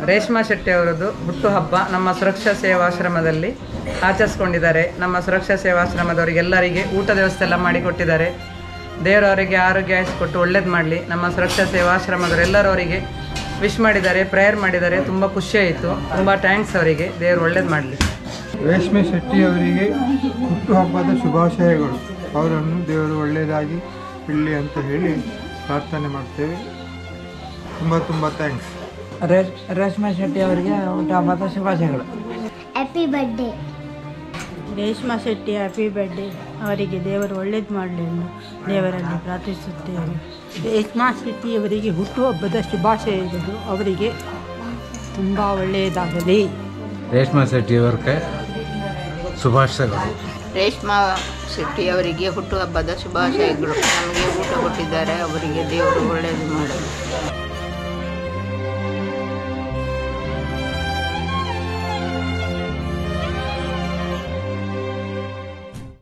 ರೇಷ್ಮಾ ಶೆಟ್ಟಿ ಅವರದ್ದು ಹುಟ್ಟುಹಬ್ಬ ನಮ್ಮ ಸುರಕ್ಷಾ ಸೇವಾಶ್ರಮದಲ್ಲಿ ಆಚರಿಸ್ಕೊಂಡಿದ್ದಾರೆ ನಮ್ಮ ಸುರಕ್ಷಾ ಸೇವಾಶ್ರಮದವರಿಗೆಲ್ಲರಿಗೆ ಊಟದ ವ್ಯವಸ್ಥೆ ಎಲ್ಲ ಮಾಡಿಕೊಟ್ಟಿದ್ದಾರೆ ದೇವರವರಿಗೆ ಆರೋಗ್ಯ ಕೊಟ್ಟು ಒಳ್ಳೇದು ಮಾಡಲಿ ನಮ್ಮ ಸುರಕ್ಷಾ ಸೇವಾಶ್ರಮದವರೆಲ್ಲರೂ ಅವರಿಗೆ ವಿಶ್ ಮಾಡಿದ್ದಾರೆ ಪ್ರೇಯರ್ ಮಾಡಿದ್ದಾರೆ ತುಂಬ ಖುಷಿಯಾಯಿತು ತುಂಬ ಥ್ಯಾಂಕ್ಸ್ ಅವರಿಗೆ ದೇವರು ಒಳ್ಳೇದು ಮಾಡಲಿ ರೇಷ್ಮೆ ಶೆಟ್ಟಿ ಅವರಿಗೆ ಹುಟ್ಟುಹಬ್ಬದ ಶುಭಾಶಯಗಳು ಅವರನ್ನು ದೇವರು ಒಳ್ಳೆಯದಾಗಿ ಇರಲಿ ಅಂತ ಹೇಳಿ ಪ್ರಾರ್ಥನೆ ಮಾಡ್ತೇವೆ ತುಂಬ ತುಂಬ ಥ್ಯಾಂಕ್ಸ್ ರೇಷ್ಮಾ ಶೆಟ್ಟಿ ಅವರಿಗೆ ಹುಟ್ಟುಹಬ್ಬದ ಶುಭಾಶಯಗಳು happy birthday Reshma Shetty happy birthday ಅವರಿಗೆ ದೇವರು ಒಳ್ಳೇದು ಮಾಡಲಿ ಎಂದು ದೇವರಲ್ಲಿ ಪ್ರಾರ್ಥಿಸುತ್ತೇವೆ ರೇಷ್ಮಾ ಶೆಟ್ಟಿಯವರಿಗೆ ಹುಟ್ಟುಹಬ್ಬದ ಶುಭಾಶಯಗಳು ಅವರಿಗೆ ತುಂಬ ಒಳ್ಳೆಯದಾಗಲಿ ರೇಷ್ಮಾ ಶೆಟ್ಟಿಯವರಿಗೆ ಶುಭಾಶಯಗಳು ರೇಷ್ಮಾ ಶೆಟ್ಟಿ ಅವರಿಗೆ ಹುಟ್ಟುಹಬ್ಬದ ಶುಭಾಶಯಗಳು ನಮಗೆ ಊಟ ಕೊಟ್ಟಿದ್ದಾರೆ ಅವರಿಗೆ ದೇವರು ಒಳ್ಳೆಯದು ಮಾಡಲಿ